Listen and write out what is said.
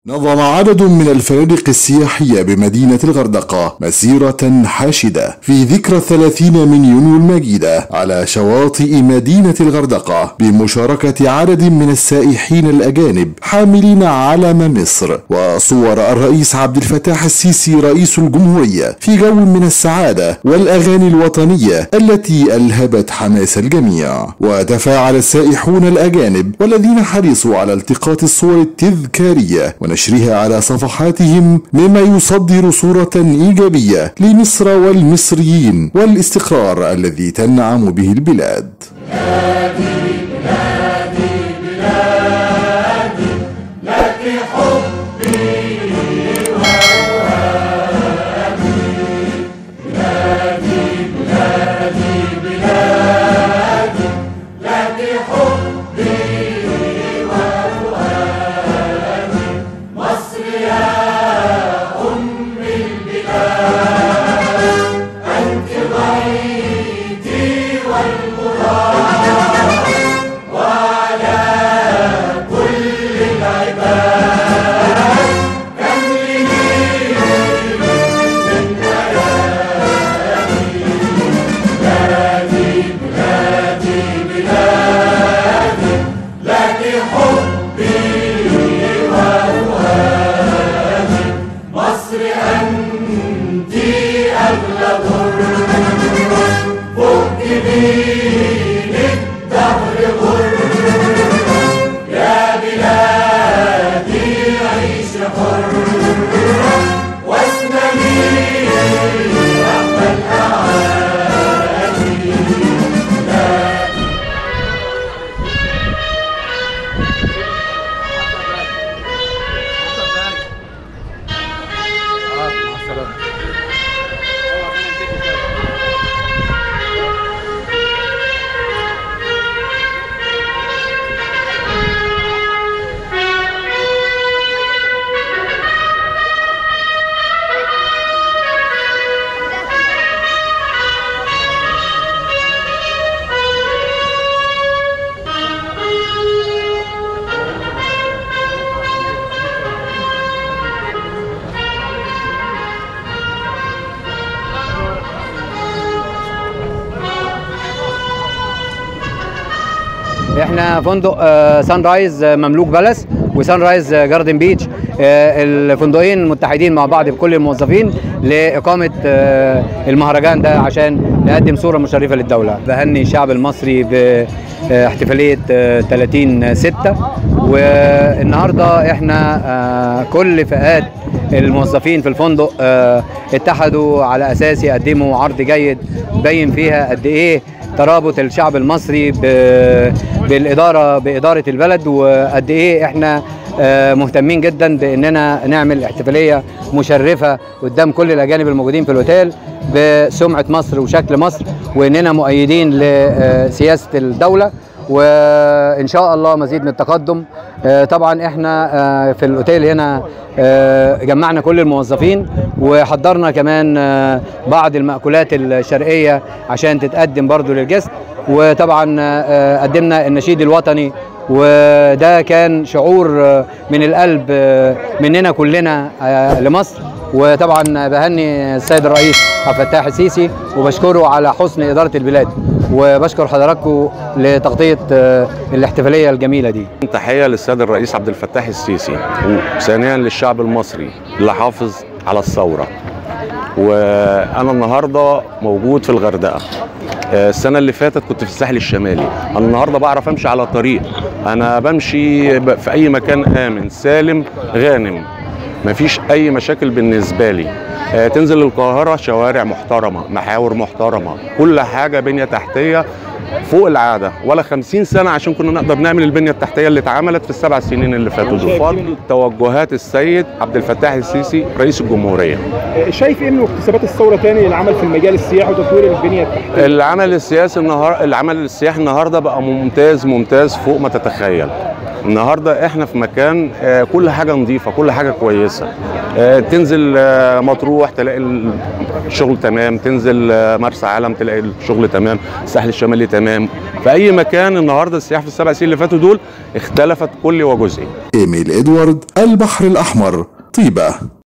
نظم عدد من الفنادق السياحية بمدينة الغردقة مسيرة حاشدة في ذكرى الثلاثين من يونيو المجيدة على شواطئ مدينة الغردقة بمشاركة عدد من السائحين الأجانب حاملين علم مصر وصور الرئيس عبد الفتاح السيسي رئيس الجمهورية في جو من السعادة والأغاني الوطنية التي ألهبت حماس الجميع وتفاعل السائحون الأجانب والذين حرصوا على التقاط الصور التذكارية ونشرها على صفحاتهم مما يصدر صورة إيجابية لمصر والمصريين والاستقرار الذي تنعم به البلاد احنا فندق سان رايز مملوك بلس وسان رايز جاردن بيتش آه، الفندقين متحدين مع بعض بكل الموظفين لاقامه آه، المهرجان ده عشان نقدم صوره مشرفه للدوله بهني الشعب المصري باحتفاليه 30 6 والنهارده احنا آه، كل فئات الموظفين في الفندق آه، اتحدوا على اساس يقدموا عرض جيد بين فيها قد ايه ترابط الشعب المصري ب- بالاداره باداره البلد وقد ايه احنا آه، مهتمين جدا باننا نعمل احتفاليه مشرفه قدام كل الاجانب الموجودين في الاوتيل بسمعه مصر وشكل مصر واننا مؤيدين لسياسه الدوله وان شاء الله مزيد من التقدم آه، طبعا احنا آه، في الاوتيل هنا آه، جمعنا كل الموظفين وحضرنا كمان آه، بعض المأكولات الشرقية عشان تتقدم برضو للجست وطبعا آه، قدمنا النشيد الوطني وده كان شعور آه، من القلب آه، مننا كلنا آه، لمصر وطبعا بهني السيد الرئيس عبد الفتاح السيسي وبشكره على حسن إدارة البلاد وبشكر حضراتكم لتغطية آه، الاحتفالية الجميلة دي تحية للسيد الرئيس عبد الفتاح السيسي وثانيا للشعب المصري اللي حافظ على الثورة وأنا النهاردة موجود في الغردقة آه، السنة اللي فاتت كنت في الساحل الشمالي أنا النهاردة بعرف أمشي على طريق أنا بمشي ب- في أي مكان آمن سالم غانم مفيش أي مشاكل بالنسبة لي آه، تنزل القاهرة شوارع محترمة محاور محترمة كل حاجة بنية تحتية فوق العاده ولا 50 سنه عشان كنا نقدر نعمل البنيه التحتيه اللي اتعملت في السبع سنين اللي فاتوا دول بفضل توجهات السيد عبد الفتاح السيسي رئيس الجمهوريه شايف ايه من اكتسابات الثوره تاني العمل في المجال السياحي وتطوير البنيه التحتيه العمل السياسي النهار العمل السياحي النهارده بقى ممتاز ممتاز فوق ما تتخيل النهارده احنا في مكان آه، كل حاجه نظيفه كل حاجه كويسه آه، تنزل آه، مطروح تلاقي الشغل تمام تنزل آه، مرسى علم تلاقي الشغل تمام الساحل الشمالي تمام في اي مكان النهارده السياحه في السبع سنين اللي فاتوا دول اختلفت كل وجزئي إيميل إدوارد البحر الأحمر طيبة